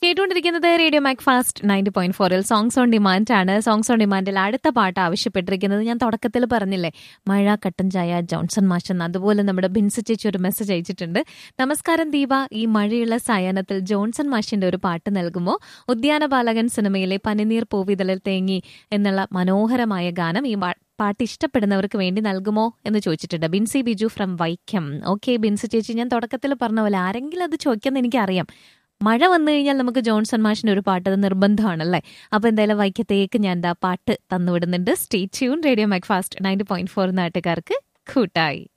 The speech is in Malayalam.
കേട്ടുകൊണ്ടിരിക്കുന്നത് radio Mac Fast ninety point ഫോറിൽ സോങ്സ് ഓൺ ഡിമാൻഡ് ആണ് സോങ്സ് ഓൺ ഡിമാൻഡിൽ അടുത്ത പാട്ട് ആവശ്യപ്പെട്ടിരിക്കുന്നത് ഞാൻ തുടക്കത്തിൽ പറഞ്ഞില്ലേ മഴ കട്ടൻ ചായ ജോൺസൺ മാഷൻ അതുപോലെ നമ്മുടെ ബിൻസ് ചേച്ചി ഒരു മെസ്സേജ് അയച്ചിട്ടുണ്ട് നമസ്കാരം ദീപ ഈ മഴയുള്ള സായാഹ്നത്തിൽ ജോൺസൺ മാഷിന്റെ ഒരു പാട്ട് നൽകുമോ ഉദ്യാനപാലകൻ സിനിമയിലെ പനിനീർ പൂവിതളിൽ തേങ്ങി എന്നുള്ള മനോഹരമായ ഗാനം ഈ പാ- പാട്ട് ഇഷ്ടപ്പെടുന്നവർക്ക് വേണ്ടി നൽകുമോ എന്ന് ചോദിച്ചിട്ടുണ്ട് ബിൻസി ബിജു ഫ്രം വൈക്കം ഓക്കെ ബിൻസി ചേച്ചി ഞാൻ തുടക്കത്തിൽ പറഞ്ഞ പോലെ ആരെങ്കിലും അത് ചോദിക്കുമെന്ന് എനിക്കറിയാം മഴ വന്നു കഴിഞ്ഞാൽ നമുക്ക് ജോൺസൺ മാഷിന്റെ ഒരു പാട്ട് അത് നിർബന്ധമാണല്ലേ അപ്പൊ എന്തായാലും വൈക്കത്തേക്ക് ഞാൻ ദാ പാട്ട് തന്നുവിടുന്നുണ്ട് stay tune radio Mac Fast ninety point four നാട്ടുകാർക്ക് കൂട്ടായി